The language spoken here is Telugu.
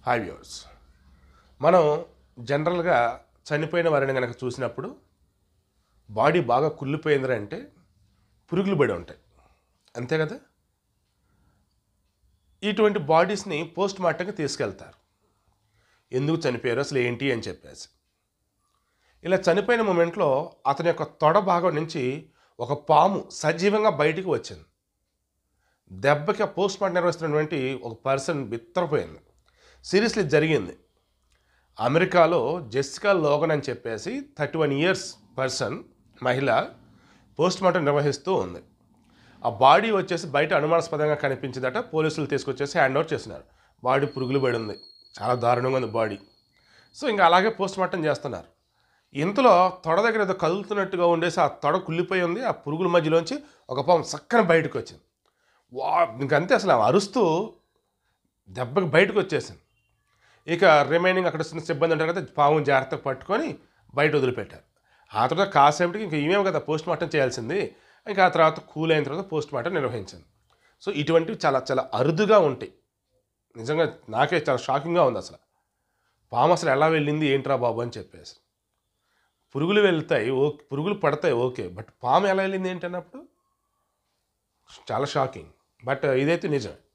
హాయ్ వ్యూవర్స్ మనం జనరల్గా చనిపోయిన వారిని కనుక చూసినప్పుడు బాడీ బాగా కుళ్ళిపోయిందిరా అంటే పురుగులు పడి ఉంటాయి అంతే కదా ఇటువంటి బాడీస్ని పోస్ట్ మార్టంకి తీసుకెళ్తారు ఎందుకు చనిపోయారు అసలు ఏంటి అని చెప్పేసి ఇలా చనిపోయిన మూమెంట్లో అతని యొక్క తొడ భాగం నుంచి ఒక పాము సజీవంగా బయటికి వచ్చింది దెబ్బకి పోస్ట్ మార్టం నిర్వహిస్తున్నటువంటి ఒక పర్సన్ బిత్తరపోయింది సీరియస్లీ జరిగింది అమెరికాలో జెస్సికా లోగన్ అని చెప్పేసి థర్టీ వన్ ఇయర్స్ పర్సన్ మహిళ పోస్ట్ మార్టం నిర్వహిస్తూ ఉంది ఆ బాడీ వచ్చేసి బయట అనుమానాస్పదంగా కనిపించిందట పోలీసులు తీసుకొచ్చేసి హ్యాండ్ ఓవర్ చేసినారు బాడీ పురుగులు పడి ఉంది చాలా దారుణంగా ఉంది బాడీ సో ఇంకా అలాగే పోస్ట్ మార్టం చేస్తున్నారు ఇంతలో తొడ దగ్గర ఏదో కదులుతున్నట్టుగా ఉండేసి ఆ తొడ కుళ్ళిపోయి ఉంది ఆ పురుగుల మధ్యలోంచి ఒక పాము చక్కన బయటకు వచ్చింది వా ఇంకంతే అసలు ఆమె అరుస్తూ దెబ్బకి బయటకు వచ్చేసింది ఇక రిమైనింగ్ అక్కడ చిన్న సిబ్బంది ఉంటారు కదా పాము జాగ్రత్తగా పట్టుకొని బయట వదిలిపెట్టారు ఆ తర్వాత కాసేపటికి ఇంకా ఇవేమో కదా పోస్ట్ మార్టం చేయాల్సింది ఇంకా ఆ తర్వాత కూల్ అయిన తర్వాత పోస్ట్ మార్టం నిర్వహించింది సో ఇటువంటివి చాలా చాలా అరుదుగా ఉంటాయి నిజంగా నాకే చాలా షాకింగ్గా ఉంది అసలు పాము అసలు ఎలా వెళ్ళింది ఏంట్రా బాబు అని చెప్పేసి పురుగులు వెళ్తాయి ఓ పురుగులు పడతాయి ఓకే బట్ పాము ఎలా వెళ్ళింది ఏంటన్నప్పుడు చాలా షాకింగ్ బట్ ఇదైతే నిజమే